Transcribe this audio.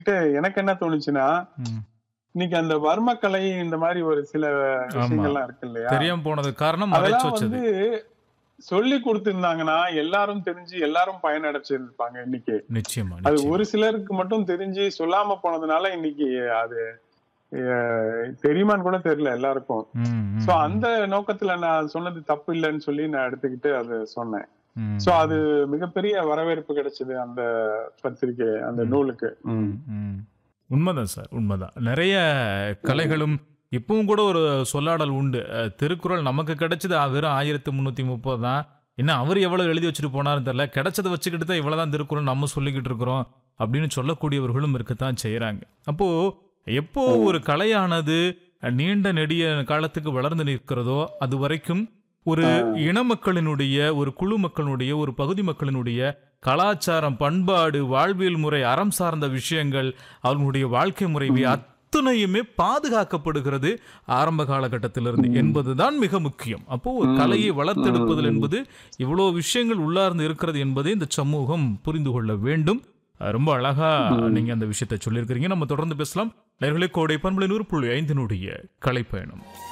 எனக்கு என்ன தோணுச்சுன்னா ம். இன்னைக்கு அந்த வர்மக்கலை இந்த மாதிரி ஒரு சில விஷயங்கள்லாம் இருக்கு இல்லையா தெரியாம போனது காரணம் மறைச்சு அதெல்லாம் வச்சது வந்து சொல்லி கொடுத்திருந்தாங்கன்னா எல்லாரும் தெரிஞ்சு எல்லாரும் பயனடைச்சிருப்பாங்க இன்னைக்கு நிச்சயமா அது நிச்சயமா. ஒரு சிலருக்கு மட்டும் தெரிஞ்சு சொல்லாம போனதுனால இன்னைக்கு அது அஹ், தெரியுமான்னு கூட தெரியல எல்லாருக்கும் ம், ம், சோ அந்த நோக்கத்துல நான் சொன்னது தப்பு இல்லைன்னு சொல்லி நான் எடுத்துக்கிட்டு அது சொன்னேன் ம், சோ அது மிகப்பெரிய வரவேற்பு கிடைச்சது அந்த பத்திரிகை அந்த ம். நூலுக்கு ம். ம். உண்மைதான் சார் உண்மைதான் நிறைய கலைகளும் இப்பவும் கூட ஒரு சொல்லாடல் உண்டு அஹ், திருக்குறள் நமக்கு கிடைச்சது அஹ், வெறும் ஆயிரத்தி முந்நூற்றி முப்பது தான் என்ன அவர் எவ்வளவு எழுதி வச்சுட்டு போனாருன்னு தெரியல கிடைச்சதை வச்சுக்கிட்டு தான் இவ்வளவுதான் திருக்குறள் நம்ம சொல்லிக்கிட்டு இருக்கிறோம் அப்படின்னு சொல்லக்கூடியவர்களும் இருக்கத்தான் செய்றாங்க அப்போ எப்போ ஒரு கலையானது அஹ், நீண்ட நெடிய காலத்துக்கு வளர்ந்து நிற்கிறதோ அது வரைக்கும் ஒரு இன மக்களினுடைய ஒரு குழு மக்களினுடைய ஒரு பகுதி மக்களினுடைய கலாச்சாரம் பண்பாடு வாழ்வியல் முறை அறம் சார்ந்த விஷயங்கள் அவர்களுடைய வாழ்க்கை முறை இவை அத்தனையுமே பாதுகாக்கப்படுகிறது ஆரம்ப காலகட்டத்திலிருந்து என்பதுதான் மிக முக்கியம் அப்போ ஒரு கலையை வளர்த்தெடுப்பதில் என்பது இவ்வளோ விஷயங்கள் உள்ளார்ந்து இருக்கிறது என்பதை இந்த சமூகம் புரிந்து கொள்ள வேண்டும் அஹ் ரொம்ப அழகா நீங்க அந்த விஷயத்தை சொல்லியிருக்கிறீங்க நம்ம தொடர்ந்து பேசலாம் நேர்களே கோடை பண்பலை நூறு புள்ளி ஐந்தினுடைய கலைப்பயணம்